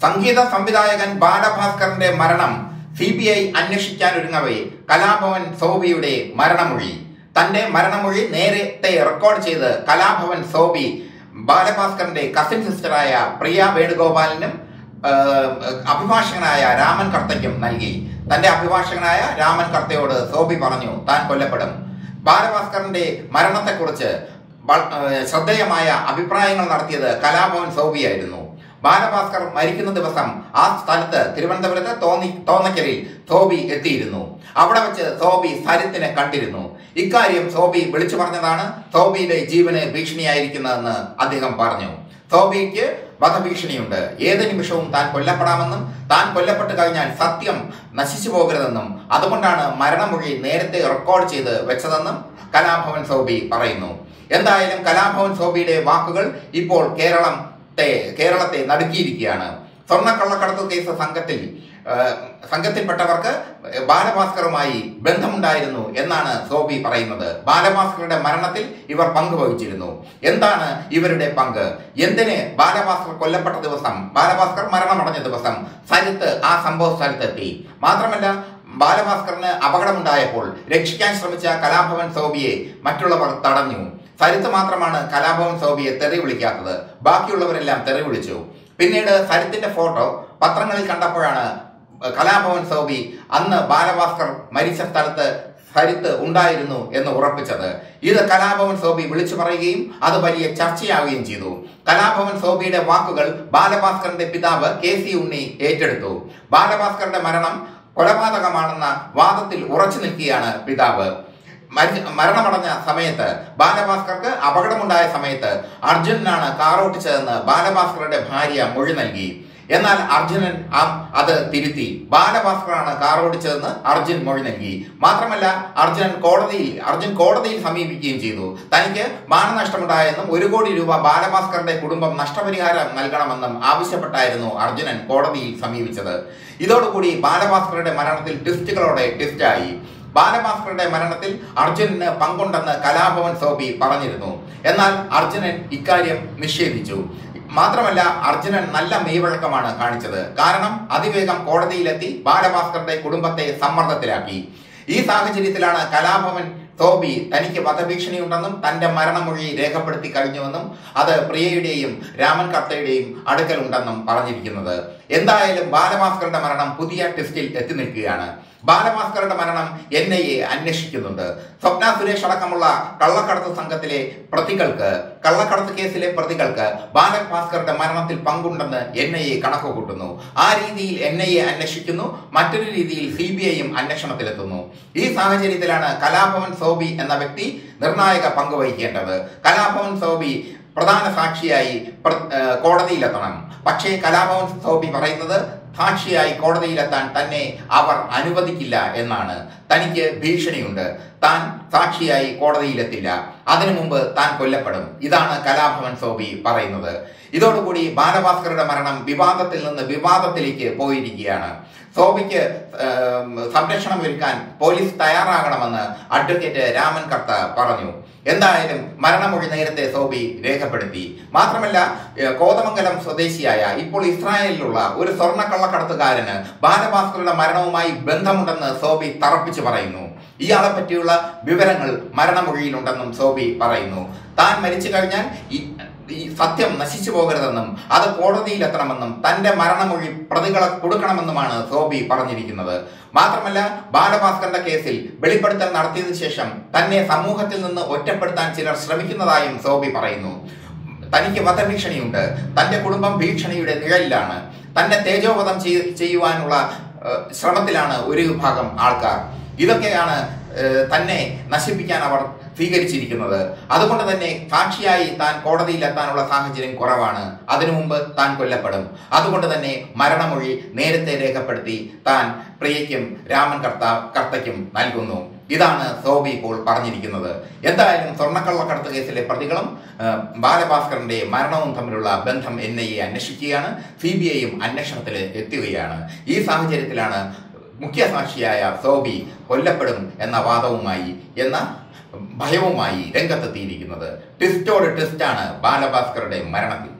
സംഗീത സംവിധായകൻ ബാലഭാസ്കറിന്റെ മരണം സി ബി ഐ അന്വേഷിക്കാനൊരുങ്ങവേ കലാഭവൻ സോബിയുടെ മരണമൊഴി തന്റെ മരണമൊഴി നേരത്തെ റെക്കോർഡ് ചെയ്ത് കലാഭവൻ സോബി ബാലഭാസ്കറിന്റെ കസിൻ സിസ്റ്ററായ പ്രിയ വേണുഗോപാലിനും ഏഹ്, അഭിഭാഷകനായ രാമൻ കർത്തയ്ക്കും നൽകി തന്റെ അഭിഭാഷകനായ രാമൻ കർത്തയോട് സോബി പറഞ്ഞു താൻ കൊല്ലപ്പെടും ബാലഭാസ്കറിന്റെ മരണത്തെക്കുറിച്ച് വ- ഏഹ്, ശ്രദ്ധേയമായ അഭിപ്രായങ്ങൾ നടത്തിയത് കലാഭവൻ സോബിയായിരുന്നു ബാലഭാസ്കർ മരിക്കുന്ന ദിവസം ആ സ്ഥലത്ത് തിരുവനന്തപുരത്ത് തോന്നി തോന്നക്കലിൽ സോബി എത്തിയിരുന്നു അവിടെ വെച്ച് സോബി സരിത്തിനെ കണ്ടിരുന്നു ഇക്കാര്യം സോബി വിളിച്ചു പറഞ്ഞതാണ് സോബിയുടെ ജീവന് ഭീഷണിയായിരിക്കുന്നതെന്ന് അദ്ദേഹം പറഞ്ഞു സോബിക്ക് വധഭീഷണിയുണ്ട് ഏത് നിമിഷവും താൻ കൊല്ലപ്പെടാമെന്നും താൻ കൊല്ലപ്പെട്ട് കഴിഞ്ഞാൽ സത്യം നശിച്ചു പോകരുതെന്നും അതുകൊണ്ടാണ് മരണമൊഴി നേരത്തെ റെക്കോർഡ് ചെയ്ത് വെച്ചതെന്നും കലാഭവൻ സോബി പറയുന്നു എന്തായാലും കലാഭവൻ സോബിയുടെ വാക്കുകൾ ഇപ്പോൾ കേരളത്തെ കേരളത്തെ നടുക്കിയിരിക്കുകയാണ് സ്വർണ്ണക്കള്ളക്കടത്ത് കേസ് സംഘത്തിൽ ആ, സംഘത്തിൽപ്പെട്ടവർക്ക് ബാലഭാസ്കറുമായി ബന്ധമുണ്ടായിരുന്നു എന്നാണ് സോബി പറയുന്നത് ബാലഭാസ്കറുടെ മരണത്തിൽ ഇവർ പങ്കുവഹിച്ചിരുന്നു എന്താണ് ഇവരുടെ പങ്ക് എന്തിന് ബാലഭാസ്കർ കൊല്ലപ്പെട്ട ദിവസം ബാലഭാസ്കർ മരണമടഞ്ഞ ദിവസം സരിത്ത് ആ സംഭവ സ്ഥലത്തെത്തി മാത്രമല്ല ബാലഭാസ്കറിന് അപകടമുണ്ടായപ്പോൾ രക്ഷിക്കാൻ ശ്രമിച്ച കലാഭവൻ സോബിയെ മറ്റുള്ളവർ തടഞ്ഞു സരിത്ത് മാത്രമാണ് കലാഭവൻ സോബിയെ തെറി വിളിക്കാത്തത് ബാക്കിയുള്ളവരെല്ലാം തെറി വിളിച്ചു പിന്നീട് സരിത്തിന്റെ ഫോട്ടോ പത്രങ്ങളിൽ കണ്ടപ്പോഴാണ് കലാഭവൻ സോബി അന്ന് ബാലഭാസ്കർ മരിച്ച സ്ഥലത്ത് സരിത്ത് ഉണ്ടായിരുന്നു എന്ന് ഉറപ്പിച്ചത് ഇത് കലാഭവൻ സോബി വിളിച്ചു പറയുകയും അത് വലിയ ചർച്ചയാവുകയും ചെയ്തു കലാഭവൻ സോബിയുടെ വാക്കുകൾ ബാലഭാസ്കറിന്റെ പിതാവ് കെ സി ഉണ്ണി ഏറ്റെടുത്തു ബാലഭാസ്കറിന്റെ മരണം കൊലപാതകമാണെന്ന വാദത്തിൽ ഉറച്ചു നിൽക്കുകയാണ് പിതാവ് മരി- മരണമടഞ്ഞ സമയത്ത് ബാലഭാസ്കർക്ക് അപകടമുണ്ടായ സമയത്ത് അർജുനനാണ് കാർ ഓട്ടിച്ചതെന്ന് ബാലഭാസ്കറുടെ ഭാര്യ മൊഴി നൽകി എന്നാൽ അർജുനൻ ആ- അത് തിരുത്തി ബാലഭാസ്കറാണ് കാർ ഓടിച്ചതെന്ന് അർജുൻ മൊഴി നൽകി മാത്രമല്ല അർജുനൻ കോടതിയിൽ അർജുൻ കോടതിയിൽ സമീപിക്കുകയും ചെയ്തു തനിക്ക് മാനനഷ്ടമുണ്ടായെന്നും ഒരു കോടി രൂപ ബാലഭാസ്കറുടെ കുടുംബം നഷ്ടപരിഹാരം നൽകണമെന്നും ആവശ്യപ്പെട്ടായിരുന്നു അർജുനൻ കോടതിയിൽ സമീപിച്ചത് ഇതോടുകൂടി ബാലഭാസ്കറുടെ മരണത്തിൽ ട്വിസ്റ്റുകളോടെ ട്വിസ്റ്റായി ബാലഭാസ്കറുടെ മരണത്തിൽ അർജുനന് പങ്കുണ്ടെന്ന് കലാഭവൻ സോബി പറഞ്ഞിരുന്നു എന്നാൽ അർജുനൻ ഇക്കാര്യം നിഷേധിച്ചു മാത്രമല്ല അർജുനൻ നല്ല മെയ്വഴക്കമാണ് കാണിച്ചത് കാരണം അതിവേഗം കോടതിയിലെത്തി ബാലഭാസ്കറുടെ കുടുംബത്തെ സമ്മർദ്ദത്തിലാക്കി ഈ സാഹചര്യത്തിലാണ് കലാഭവൻ സോബി തനിക്ക് വധഭീഷണിയുണ്ടെന്നും തന്റെ മരണമൊഴി രേഖപ്പെടുത്തി കഴിഞ്ഞുവെന്നും അത് പ്രിയയുടെയും രാമൻ കർത്തയുടെയും അടുക്കലുണ്ടെന്നും പറഞ്ഞിരിക്കുന്നത് എന്തായാലും ബാലഭാസ്കറുടെ മരണം പുതിയ ടെസ്റ്റിൽ എത്തി നിൽക്കുകയാണ് ബാലഭാസ്കറുടെ മരണം എൻ ഐ എ അന്വേഷിക്കുന്നുണ്ട് സ്വപ്ന സുരേഷ് അടക്കമുള്ള കള്ളക്കടത്ത് സംഘത്തിലെ പ്രതികൾക്ക് കള്ളക്കടത്ത് കേസിലെ പ്രതികൾക്ക് ബാലഭാസ്കറുടെ മരണത്തിൽ പങ്കുണ്ടെന്ന് എൻ ഐ എ കണക്ക് കൂട്ടുന്നു ആ രീതിയിൽ എൻ ഐ എ അന്വേഷിക്കുന്നു മറ്റൊരു രീതിയിൽ സി ബി ഐയും അന്വേഷണത്തിലെത്തുന്നു ഈ സാഹചര്യത്തിലാണ് കലാഭവൻ സോബി എന്ന വ്യക്തി നിർണായക പങ്ക് വഹിക്കേണ്ടത് കലാഭവൻ സോബി പ്രധാന സാക്ഷിയായി പ്ര- ഏഹ് കോടതിയിലെത്തണം പക്ഷേ കലാഭവൻ സോബി പറയുന്നത് സാക്ഷിയായി കോടതിയിലെത്താൻ തന്നെ അവർ അനുവദിക്കില്ല എന്നാണ് തനിക്ക് ഭീഷണിയുണ്ട് താൻ സാക്ഷിയായി കോടതിയിലെത്തില്ല അതിനു മുമ്പ് താൻ കൊല്ലപ്പെടും ഇതാണ് കലാഭവൻ സോബി പറയുന്നത് ഇതോടുകൂടി ബാലഭാസ്കറുടെ മരണം വിവാദത്തിൽ നിന്ന് വിവാദത്തിലേക്ക് പോയിരിക്കുകയാണ് സോബിക്ക് ഏം, സംരക്ഷണം ഒരുക്കാൻ പോലീസ് തയ്യാറാകണമെന്ന് അഡ്വക്കേറ്റ് രാമൻ കർത്ത പറഞ്ഞു എന്തായാലും മരണമൊഴി നേരത്തെ സോബി രേഖപ്പെടുത്തി മാത്രമല്ല ഏഹ്, കോതമംഗലം സ്വദേശിയായ ഇപ്പോൾ ഇസ്രായേലിലുള്ള ഒരു സ്വർണ്ണക്കള്ളക്കടത്തുകാരന് ബാലഭാസ്കറുടെ മരണവുമായി ബന്ധമുണ്ടെന്ന് സോബി തറപ്പിച്ചു പറയുന്നു ഇയാളെ പറ്റിയുള്ള വിവരങ്ങൾ മരണമൊഴിയിലുണ്ടെന്നും സോബി പറയുന്നു താൻ മരിച്ചു കഴിഞ്ഞാൽ ഈ ഈ സത്യം നശിച്ചു പോകരുതെന്നും അത് കോടതിയിലെത്തണമെന്നും തന്റെ മരണമൊഴി പ്രതികളെ കൊടുക്കണമെന്നുമാണ് സോബി പറഞ്ഞിരിക്കുന്നത് മാത്രമല്ല ബാലഭാസ്കറിന്റെ കേസിൽ വെളിപ്പെടുത്തൽ നടത്തിയതിനു ശേഷം തന്നെ സമൂഹത്തിൽ നിന്ന് ഒറ്റപ്പെടുത്താൻ ചിലർ ശ്രമിക്കുന്നതായും സോബി പറയുന്നു തനിക്ക് വധഭീഷണിയുണ്ട് തന്റെ കുടുംബം ഭീഷണിയുടെ നിഴലിലാണ് തന്നെ തേജോവധം ചെയ്- ചെയ്യുവാനുള്ള ഏഹ്, ശ്രമത്തിലാണ് ഒരു വിഭാഗം ആൾക്കാർ ഇതൊക്കെയാണ് ഏഹ്, തന്നെ നശിപ്പിക്കാൻ അവർ സ്വീകരിച്ചിരിക്കുന്നത് അതുകൊണ്ട് തന്നെ സാക്ഷിയായി താൻ കോടതിയിലെത്താനുള്ള സാഹചര്യം കുറവാണ് അതിനു മുമ്പ് താൻ കൊല്ലപ്പെടും അതുകൊണ്ട് തന്നെ മരണമൊഴി നേരത്തെ രേഖപ്പെടുത്തി താൻ പ്രിയയ്ക്കും രാമൻ കർത്ത കർത്തയ്ക്കും നൽകുന്നു ഇതാണ് സോബി ഇപ്പോൾ പറഞ്ഞിരിക്കുന്നത് എന്തായാലും സ്വർണ്ണക്കള്ളക്കടത്ത് കേസിലെ പ്രതികളും ആ, ബാലഭാസ്കറിന്റെ മരണവും തമ്മിലുള്ള ബന്ധം എൻ ഐ എ അന്വേഷിക്കുകയാണ് സി ബി ഐയും അന്വേഷണത്തിൽ എത്തുകയാണ് ഈ സാഹചര്യത്തിലാണ് മുഖ്യ സാക്ഷിയായ സോബി കൊല്ലപ്പെടും എന്ന വാദവുമായി എന്ന ഭയവുമായി രംഗത്തെത്തിയിരിക്കുന്നത് ട്വിസ്റ്റോട് ട്വിസ്റ്റാണ് ബാലഭാസ്കറുടെ മരണത്തിൽ